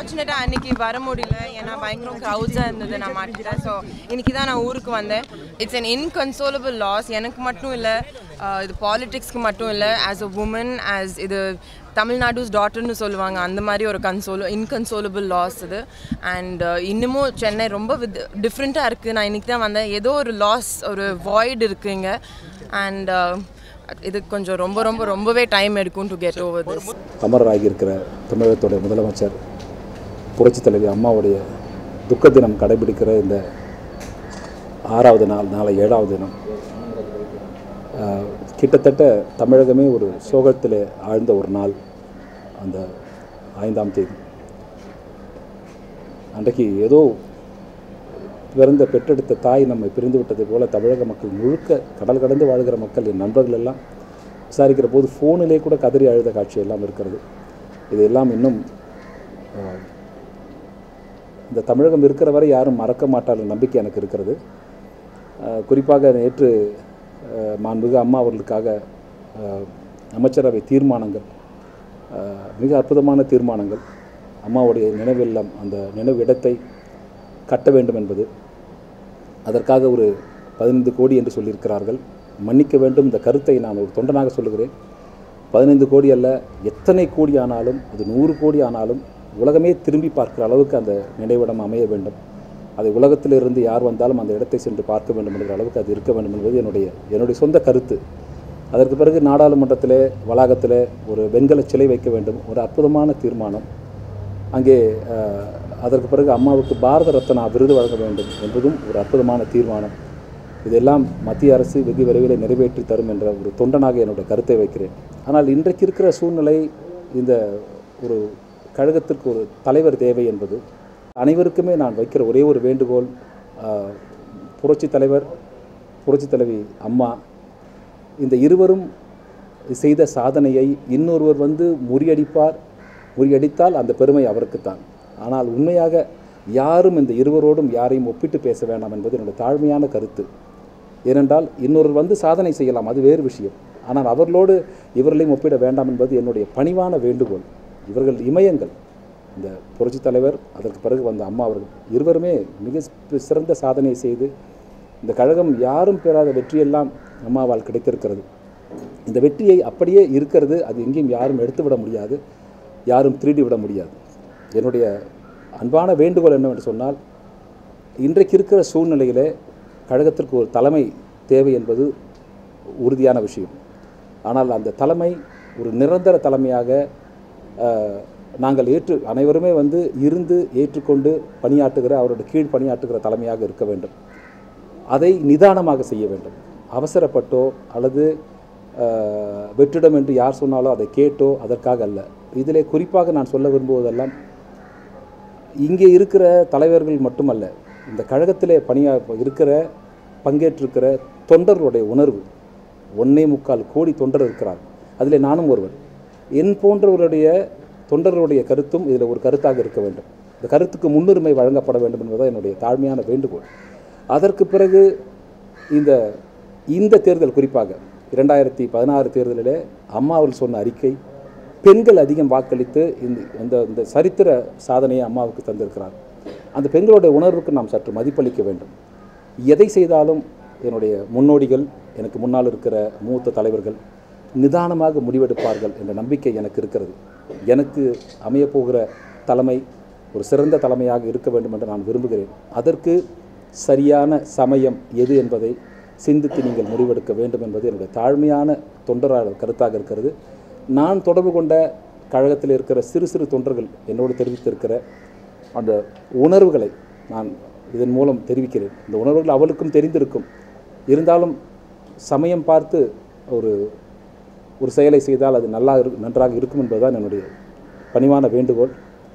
அன்ஃபார்ச்சுனேட்டாக அன்னைக்கு வர முடியல ஏன்னா பயங்கர க்ரௌட்ஸாக இருந்தது நான் மாட்டிட்டேன் ஸோ இன்னைக்கு தான் நான் ஊருக்கு வந்தேன் இட்ஸ் an இன்கன்சோலபிள் லாஸ் எனக்கு மட்டும் இல்லை இது பாலிடிக்ஸ்க்கு மட்டும் இல்லை ஆஸ் அ உமன் ஆஸ் இது தமிழ்நாடுஸ் டாட்டர்னு சொல்லுவாங்க அந்த மாதிரி ஒரு கன்சோல் இன்கன்சோலபிள் லாஸ் இது அண்ட் இன்னமும் சென்னை ரொம்ப வித் டிஃப்ரெண்ட்டாக இருக்குது நான் இன்னைக்கு தான் வந்தேன் ஏதோ ஒரு லாஸ் ஒரு வாய்டு இருக்குது இங்கே அண்ட் இது கொஞ்சம் ரொம்ப ரொம்ப ரொம்பவே டைம் எடுக்கும் டு கெட் ஓவர் திஸ் அமரராகியிருக்கிற தமிழகத்துடைய முதலமைச்சர் புரட்சித் தலைவி அம்மாவுடைய துக்க தினம் கடைபிடிக்கிற இந்த ஆறாவது நாள் நாளை ஏழாவது தினம் ஆஹ், கிட்டத்தட்ட தமிழகமே ஒரு சோகத்தில் ஆழ்ந்த ஒரு நாள் அந்த ஐந்தாம் தேதி அன்றைக்கு ஏதோ பிறந்த பெற்றெடுத்த தாய் நம்மை பிரிந்து விட்டது போல தமிழக மக்கள் முழுக்க கடல் கடந்து வாழ்கிற மக்கள் என் நண்பர்கள் எல்லாம் விசாரிக்கிற போது ஃபோனிலே கூட கதறி அழுத காட்சி எல்லாம் இருக்கிறது இதெல்லாம் இன்னும் ஆஹ், இந்த தமிழகம் இருக்கிற வரை யாரும் மறக்க மாட்டார்கள் நம்பிக்கை எனக்கு இருக்கிறது ஆஹ், குறிப்பாக நேற்று ஆஹ், மாண்புமிகு அம்மா அவர்களுக்காக ஆஹ், அமைச்சரவை தீர்மானங்கள் ஆஹ், மிக அற்புதமான தீர்மானங்கள் அம்மாவுடைய நினைவில்லம் அந்த நினைவு இடத்தை கட்ட வேண்டும் என்பது அதற்காக ஒரு பதினைந்து கோடி என்று சொல்லியிருக்கிறார்கள் மன்னிக்க வேண்டும் இந்த கருத்தை நான் ஒரு தொண்டனாக சொல்லுகிறேன் பதினைந்து கோடி அல்ல எத்தனை கோடி ஆனாலும் அது நூறு கோடி ஆனாலும் உலகமே திரும்பி பார்க்கிற அளவுக்கு அந்த நினைவிடம் அமைய வேண்டும் அதை உலகத்திலிருந்து யார் வந்தாலும் அந்த இடத்தை சென்று பார்க்க வேண்டும் என்கிற அளவுக்கு அது இருக்க வேண்டும் என்பது என்னுடைய என்னுடைய சொந்த கருத்து அதற்கு பிறகு நாடாளுமன்றத்திலே வளாகத்திலே ஒரு வெண்கல சிலை வைக்க வேண்டும் ஒரு அற்புதமான தீர்மானம் அங்கே அஹ், அதற்கு பிறகு அம்மாவுக்கு பாரத ரத்னா விருது வழங்க வேண்டும் என்பதும் ஒரு அற்புதமான தீர்மானம் இதெல்லாம் மத்திய அரசு வெகு விரைவில் நிறைவேற்றி தரும் என்ற ஒரு தொண்டனாக என்னுடைய கருத்தை வைக்கிறேன் ஆனால் இன்றைக்கு இருக்கிற சூழ்நிலை இந்த ஒரு கழகத்திற்கு ஒரு தலைவர் தேவை என்பது அனைவருக்குமே நான் வைக்கிற ஒரே ஒரு வேண்டுகோள் அஹ், புரட்சி தலைவர் புரட்சி தலைவி அம்மா இந்த இருவரும் செய்த சாதனையை இன்னொருவர் வந்து முறியடிப்பார் முறியடித்தால் அந்த பெருமை அவருக்குத்தான் ஆனால் உண்மையாக யாரும் இந்த இருவரோடும் யாரையும் ஒப்பிட்டு பேச வேண்டாம் என்பது என்னுடைய தாழ்மையான கருத்து ஏனென்றால் இன்னொருவர் வந்து சாதனை செய்யலாம் அது வேறு விஷயம் ஆனால் அவர்களோடு இவர்களையும் ஒப்பிட வேண்டாம் என்பது என்னுடைய பணிவான வேண்டுகோள் இவர்கள் இமயங்கள் இந்த புரட்சித் தலைவர் அதற்கு பிறகு வந்த அம்மா அவர்கள் இருவருமே மிக சிறந்த சாதனை செய்து இந்த கழகம் யாரும் பெறாத வெற்றியெல்லாம் அம்மாவால் கிடைத்திருக்கிறது இந்த வெற்றியை அப்படியே இருக்கிறது அது எங்கேயும் யாரும் எடுத்துவிட முடியாது யாரும் திருடி விட முடியாது என்னுடைய அன்பான வேண்டுகோள் என்னவென்று சொன்னால் இன்றைக்கு இருக்கிற சூழ்நிலையிலே கழகத்திற்கு ஒரு தலைமை தேவை என்பது உறுதியான விஷயம் ஆனால் அந்த தலைமை ஒரு நிரந்தர தலைமையாக அஹ், நாங்கள் ஏற்று அனைவருமே வந்து இருந்து ஏற்றுக்கொண்டு பணியாற்றுகிற அவருடைய கீழ் பணியாற்றுகிற தலைமையாக இருக்க வேண்டும் அதை நிதானமாக செய்ய வேண்டும் அவசரப்பட்டோ அல்லது அஹ், வெற்றிடம் என்று யார் சொன்னாலோ அதை கேட்டோ அதற்காக அல்ல இதிலே குறிப்பாக நான் சொல்ல விரும்புவதெல்லாம் இங்கே இருக்கிற தலைவர்கள் மட்டுமல்ல இந்த கழகத்திலே பணியா இருக்கிற பங்கேற்றிருக்கிற தொண்டர்களுடைய உணர்வு ஒன்னே முக்கால் கோடி தொண்டர் இருக்கிறார் அதிலே நானும் ஒருவர் என் போன்றவருடைய தொண்டர்களுடைய கருத்தும் இதில் ஒரு கருத்தாக இருக்க வேண்டும் இந்த கருத்துக்கு முன்னுரிமை வழங்கப்பட வேண்டும் என்பதுதான் என்னுடைய தாழ்மையான வேண்டுகோள் அதற்கு பிறகு இந்த இந்த தேர்தல் குறிப்பாக இரண்டாயிரத்தி பதினாறு தேர்தலிலே அம்மா அவர்கள் சொன்ன அறிக்கை பெண்கள் அதிகம் வாக்களித்து இந்த இந்த இந்த சரித்திர சாதனையை அம்மாவுக்கு தந்திருக்கிறார் அந்த பெண்களுடைய உணர்வுக்கு நாம் சற்று மதிப்பளிக்க வேண்டும் எதை செய்தாலும் என்னுடைய முன்னோடிகள் எனக்கு முன்னால் இருக்கிற மூத்த தலைவர்கள் நிதானமாக முடிவெடுப்பார்கள் என்ற நம்பிக்கை எனக்கு இருக்கிறது எனக்கு அமையப்போகிற தலைமை ஒரு சிறந்த தலைமையாக இருக்க வேண்டும் என்று நான் விரும்புகிறேன் அதற்கு சரியான சமயம் எது என்பதை சிந்தித்து நீங்கள் முடிவெடுக்க வேண்டும் என்பது என்னுடைய தாழ்மையான தொண்டராக கருத்தாக இருக்கிறது நான் தொடர்பு கொண்ட கழகத்தில் இருக்கிற சிறு சிறு தொண்டர்கள் என்னோடு தெரிவித்திருக்கிற அந்த உணர்வுகளை நான் இதன் மூலம் தெரிவிக்கிறேன் இந்த உணர்வுகள் அவளுக்கும் தெரிந்திருக்கும் இருந்தாலும் சமயம் பார்த்து ஒரு ஒரு செயலை செய்தால் அது நல்லா இரு நன்றாக இருக்கும் என்பதுதான் என்னுடைய பணிவான வேண்டுகோள்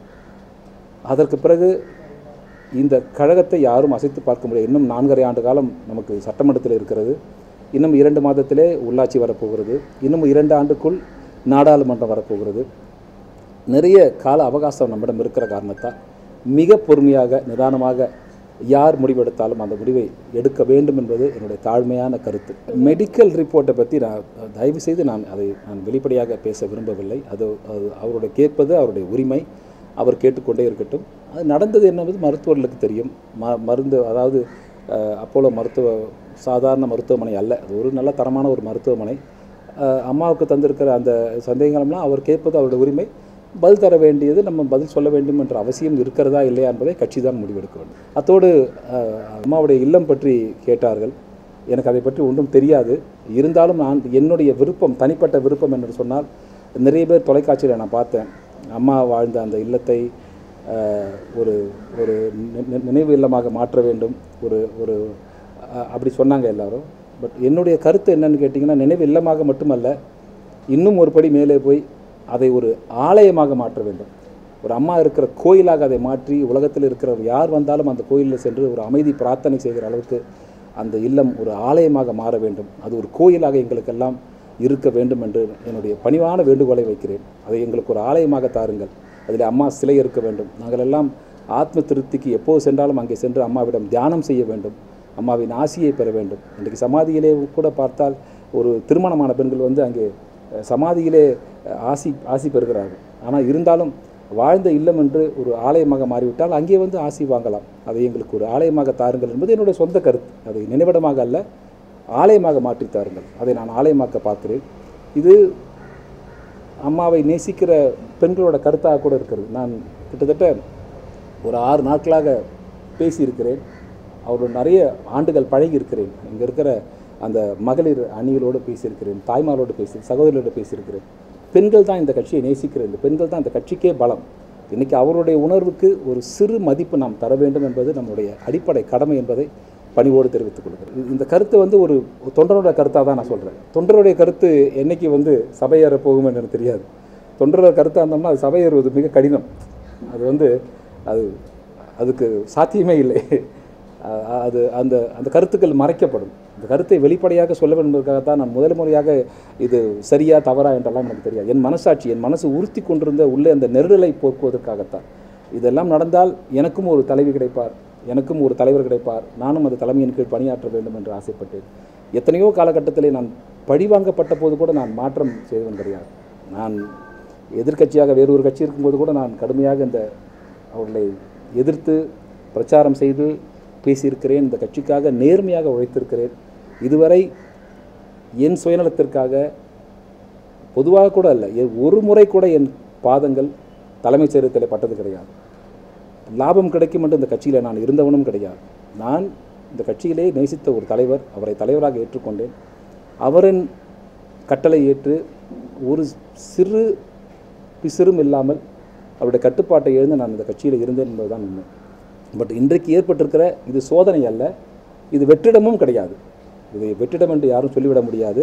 அதற்கு பிறகு இந்த கழகத்தை யாரும் அசைத்து பார்க்க முடியாது இன்னும் நான்கரை ஆண்டு காலம் நமக்கு சட்டமன்றத்தில் இருக்கிறது இன்னும் இரண்டு மாதத்திலே உள்ளாட்சி வரப்போகிறது இன்னும் இரண்டு ஆண்டுக்குள் நாடாளுமன்றம் வரப்போகிறது நிறைய கால அவகாசம் நம்மிடம் இருக்கிற காரணத்தால் மிக பொறுமையாக நிதானமாக யார் முடிவெடுத்தாலும் அந்த முடிவை எடுக்க வேண்டும் என்பது என்னுடைய தாழ்மையான கருத்து மெடிக்கல் ரிப்போர்ட்டை பற்றி நான் தயவு செய்து நான் அதை நான் வெளிப்படையாக பேச விரும்பவில்லை அது அது அவருடைய கேட்பது அவருடைய உரிமை அவர் கேட்டுக்கொண்டே இருக்கட்டும் அது நடந்தது என்பது மருத்துவர்களுக்கு தெரியும் ம மருந்து அதாவது அஹ், அப்போலோ மருத்துவ சாதாரண மருத்துவமனை அல்ல அது ஒரு நல்ல தரமான ஒரு மருத்துவமனை அஹ், அம்மாவுக்கு தந்திருக்கிற அந்த சந்தேகங்கள்லாம் அவர் கேட்பது அவருடைய உரிமை பதில் தர வேண்டியது நம்ம பதில் சொல்ல வேண்டும் என்ற அவசியம் இருக்கிறதா இல்லையா என்பதை கட்சி தான் முடிவெடுக்க வேண்டும் அத்தோடு அஹ், அம்மாவுடைய இல்லம் பற்றி கேட்டார்கள் எனக்கு அதை பற்றி ஒன்றும் தெரியாது இருந்தாலும் நான் என்னுடைய விருப்பம் தனிப்பட்ட விருப்பம் என்று சொன்னால் நிறைய பேர் தொலைக்காட்சியில் நான் பார்த்தேன் அம்மா வாழ்ந்த அந்த இல்லத்தை அஹ், ஒரு ஒரு நி- நி- நினைவு இல்லமாக மாற்ற வேண்டும் ஒரு ஒரு அஹ், அப்படி சொன்னாங்க எல்லாரும் பட் என்னுடைய கருத்து என்னன்னு கேட்டிங்கன்னா நினைவு இல்லமாக மட்டுமல்ல இன்னும் ஒரு படி மேலே போய் அதை ஒரு ஆலயமாக மாற்ற வேண்டும் ஒரு அம்மா இருக்கிற கோயிலாக அதை மாற்றி உலகத்தில் இருக்கிற யார் வந்தாலும் அந்த கோயிலில் சென்று ஒரு அமைதி பிரார்த்தனை செய்கிற அளவுக்கு அந்த இல்லம் ஒரு ஆலயமாக மாற வேண்டும் அது ஒரு கோயிலாக எங்களுக்கெல்லாம் இருக்க வேண்டும் என்று என்னுடைய பணிவான வேண்டுகோளை வைக்கிறேன் அதை எங்களுக்கு ஒரு ஆலயமாக தாருங்கள் அதில் அம்மா சிலை இருக்க வேண்டும் நாங்கள் எல்லாம் ஆத்ம திருப்திக்கு எப்போது சென்றாலும் அங்கே சென்று அம்மாவிடம் தியானம் செய்ய வேண்டும் அம்மாவின் ஆசியை பெற வேண்டும் இன்றைக்கு சமாதியிலே கூட பார்த்தால் ஒரு திருமணமான பெண்கள் வந்து அங்கே அஹ், சமாதியிலே அஹ், ஆசி ஆசி பெறுகிறார்கள் ஆனால் இருந்தாலும் வாழ்ந்த இல்லம் என்று ஒரு ஆலயமாக மாறிவிட்டால் அங்கே வந்து ஆசி வாங்கலாம் அதை எங்களுக்கு ஒரு ஆலயமாக தாருங்கள் என்பது என்னுடைய சொந்த கருத்து அதை நினைவிடமாக அல்ல ஆலயமாக மாற்றி தாருங்கள் அதை நான் ஆலயமாக்க பார்க்கிறேன் இது அம்மாவை நேசிக்கிற பெண்களோட கருத்தாக கூட இருக்கிறது நான் கிட்டத்தட்ட ஒரு ஆறு நாட்களாக பேசியிருக்கிறேன் அவரோட நிறைய ஆண்டுகள் பழகி இருக்கிறேன் இங்கே இருக்கிற அந்த மகளிர் அணிகளோடு பேசியிருக்கிறேன் தாய்மாரோடு பேசி சகோதரிகளோடு பேசியிருக்கிறேன் பெண்கள் தான் இந்த கட்சியை நேசிக்கிறது இந்த பெண்கள் தான் இந்த கட்சிக்கே பலம் இன்றைக்கி அவருடைய உணர்வுக்கு ஒரு சிறு மதிப்பு நாம் தர வேண்டும் என்பது நம்முடைய அடிப்படை கடமை என்பதை பணிவோடு தெரிவித்துக் கொள்கிறேன் இது- இந்த கருத்து வந்து ஒரு தொண்டரோட கருத்தாக தான் நான் சொல்கிறேன் தொண்டருடைய கருத்து என்னைக்கு வந்து சபையேற போகும் என்று எனக்கு தெரியாது தொண்டரோட கருத்தாக இருந்தோம்னா அது சபையேறுவது மிக கடினம் அது வந்து அது அதுக்கு சாத்தியமே இல்லை அ- அது அந்த அந்த கருத்துக்கள் மறைக்கப்படும் இந்த கருத்தை வெளிப்படையாக சொல்ல வேண்டும் என்பதற்காகத்தான் நான் முதல் முறையாக இது சரியா தவறா என்றெல்லாம் எனக்கு தெரியாது என் மனசாட்சி என் மனசு உறுத்தி கொண்டிருந்த உள்ளே அந்த நெருடலை போக்குவதற்காகத்தான் இதெல்லாம் நடந்தால் எனக்கும் ஒரு தலைவி கிடைப்பார் எனக்கும் ஒரு தலைவர் கிடைப்பார் நானும் அந்த தலைமையின் கீழ் பணியாற்ற வேண்டும் என்று ஆசைப்பட்டேன் எத்தனையோ காலகட்டத்திலே நான் பழிவாங்கப்பட்ட போது கூட நான் மாற்றம் செய்தவன் கிடையாது நான் எதிர்க்கட்சியாக வேறு ஒரு கட்சி இருக்கும்போது கூட நான் கடுமையாக இந்த அவர்களை எதிர்த்து பிரச்சாரம் செய்து பேசியிருக்கிறேன் இந்த கட்சிக்காக நேர்மையாக உழைத்திருக்கிறேன் இதுவரை என் சுயநலத்திற்காக பொதுவாக கூட அல்ல எ- ஒரு முறை கூட என் பாதங்கள் தலைமைச் செயலகத்தில் பட்டது கிடையாது லாபம் கிடைக்கும் என்று இந்த கட்சியில் நான் இருந்தவனும் கிடையாது நான் இந்த கட்சியிலே நேசித்த ஒரு தலைவர் அவரை தலைவராக ஏற்றுக்கொண்டேன் அவரின் கட்டளை ஏற்று ஒரு சிறு பிசிறும் இல்லாமல் அவருடைய கட்டுப்பாட்டை எழுந்து நான் இந்த கட்சியில் இருந்தேன் என்பதுதான் உண்மை பட் இன்றைக்கு ஏற்பட்டிருக்கிற இது சோதனை அல்ல இது வெற்றிடமும் கிடையாது இது வெற்றிடம் என்று யாரும் சொல்லிவிட முடியாது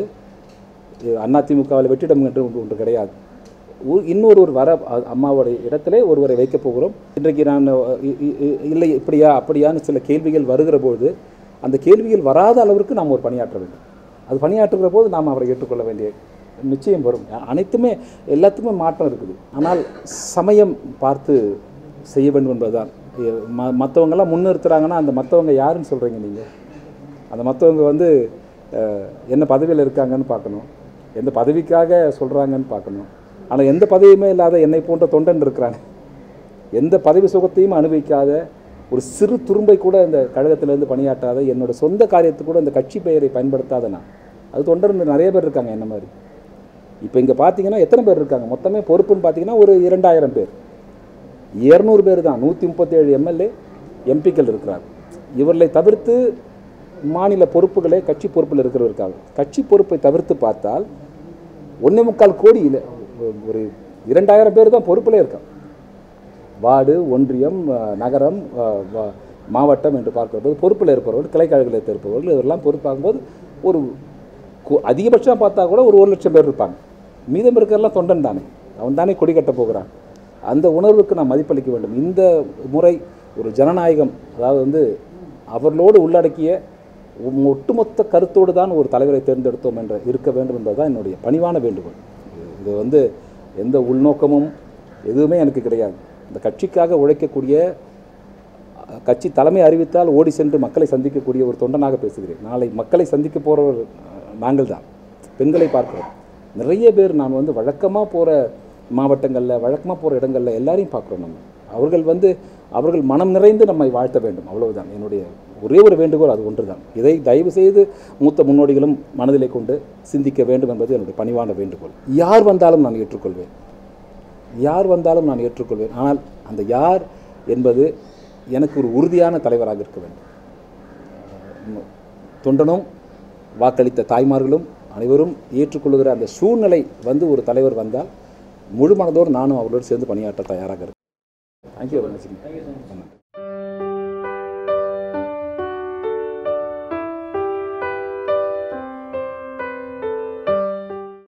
அதிமுகவில் வெற்றிடம் என்று ஒன்று ஒன்று கிடையாது ஒ- இன்னொரு ஒரு வர அ- அம்மாவுடைய இடத்திலே ஒருவரை வைக்கப் போகிறோம் இன்றைக்கு நான் அ, இ- இ- இ- இல்லை இப்படியா அப்படியான்னு சில கேள்விகள் வருகிற பொழுது அந்த கேள்விகள் வராத அளவிற்கு நாம் ஒரு பணியாற்ற வேண்டும் அது பணியாற்றுகிற போது நாம் அவரை ஏற்றுக்கொள்ள வேண்டிய நிச்சயம் வரும் அ- அனைத்துமே எல்லாத்துக்குமே மாற்றம் இருக்குது ஆனால் சமயம் பார்த்து செய்ய வேண்டும் என்பதுதான் எ- ம மற்றவங்கெல்லாம் முன்னிறுத்துறாங்கன்னா அந்த மற்றவங்க யாருன்னு சொல்கிறீங்க நீங்கள் அந்த மற்றவங்க வந்து அஹ், என்ன பதவியில் இருக்காங்கன்னு பார்க்கணும் எந்த பதவிக்காக சொல்கிறாங்கன்னு பார்க்கணும் ஆனால் எந்த பதவியுமே இல்லாத என்னை போன்ற தொண்டன் இருக்கிறாங்க எந்த பதவி சுகத்தையும் அனுபவிக்காத ஒரு சிறு துரும்பை கூட இந்த கழகத்திலேருந்து பணியாற்றாத என்னோட சொந்த காரியத்துக்கு கூட இந்த கட்சி பெயரை பயன்படுத்தாத நான் அது தொண்டர் நிறைய பேர் இருக்காங்க என்ன மாதிரி இப்போ இங்கே பார்த்தீங்கன்னா எத்தனை பேர் இருக்காங்க மொத்தமே பொறுப்புன்னு பார்த்தீங்கன்னா ஒரு இரண்டாயிரம் பேர் இரநூறு பேர் தான் நூற்றி முப்பத்தேழு எம்எல்ஏ எம்பிக்கள் இருக்கிறார் இவர்களை தவிர்த்து மாநில பொறுப்புகளே கட்சி பொறுப்பில் இருக்கிறவருக்காக கட்சி பொறுப்பை தவிர்த்து பார்த்தால் ஒன்றே முக்கால் கோடி இல்லை ஒரு இரண்டாயிரம் பேர் தான் பொறுப்பிலே இருக்காங்க வார்டு ஒன்றியம் அஹ், நகரம் அஹ், வ- மாவட்டம் என்று பார்க்கும்போது பொறுப்பில் இருப்பவர்கள் கிளைக்கழகத்தில் இருப்பவர்கள் இதெல்லாம் பொறுப்பாகும்போது ஒரு கு- அதிகபட்சம் பார்த்தா கூட ஒரு ஒரு லட்சம் பேர் இருப்பாங்க மீதம் இருக்கிறதெல்லாம் தொண்டன் தானே அவன் தானே கொடி கட்ட போகிறான் அந்த உணர்வுக்கு நாம் மதிப்பளிக்க வேண்டும் இந்த முறை ஒரு ஜனநாயகம் அதாவது வந்து அவர்களோடு உள்ளடக்கிய ஒ- ஒட்டுமொத்த கருத்தோடு தான் ஒரு தலைவரை தேர்ந்தெடுத்தோம் என்ற இருக்க வேண்டும் என்பதுதான் என்னுடைய பணிவான வேண்டுகோள் இது வந்து எந்த உள்நோக்கமும் எதுவுமே எனக்கு கிடையாது இந்த கட்சிக்காக உழைக்கக்கூடிய அஹ், கட்சி தலைமை அறிவித்தால் ஓடி சென்று மக்களை சந்திக்கக்கூடிய ஒரு தொண்டனாக பேசுகிறேன் நாளை மக்களை சந்திக்க போகிறவர் நாங்கள் தான் பெண்களை பார்க்கிறோம் நிறைய பேர் நான் வந்து வழக்கமாக போகிற மாவட்டங்களில் வழக்கமாக போகிற இடங்களில் எல்லாரையும் பார்க்குறோம் நம்ம அவர்கள் வந்து அவர்கள் மனம் நிறைந்து நம்மை வாழ்த்த வேண்டும் அவ்வளவுதான் என்னுடைய ஒரே ஒரு வேண்டுகோள் அது ஒன்றுதான் இதை தயவு செய்து மூத்த முன்னோடிகளும் மனதிலே கொண்டு சிந்திக்க வேண்டும் என்பது என்னுடைய பணிவான வேண்டுகோள் யார் வந்தாலும் நான் ஏற்றுக்கொள்வேன் யார் வந்தாலும் நான் ஏற்றுக்கொள்வேன் ஆனால் அந்த யார் என்பது எனக்கு ஒரு உறுதியான தலைவராக இருக்க வேண்டும் அஹ் தொண்டனும் வாக்களித்த தாய்மார்களும் அனைவரும் ஏற்றுக்கொள்கிற அந்த சூழ்நிலை வந்து ஒரு தலைவர் வந்தால் முழு மனதோடு நானும் அவர்களோடு சேர்ந்து பணியாற்ற தயாராக இருக்கேன் தேங்க்யூ வெரி மச்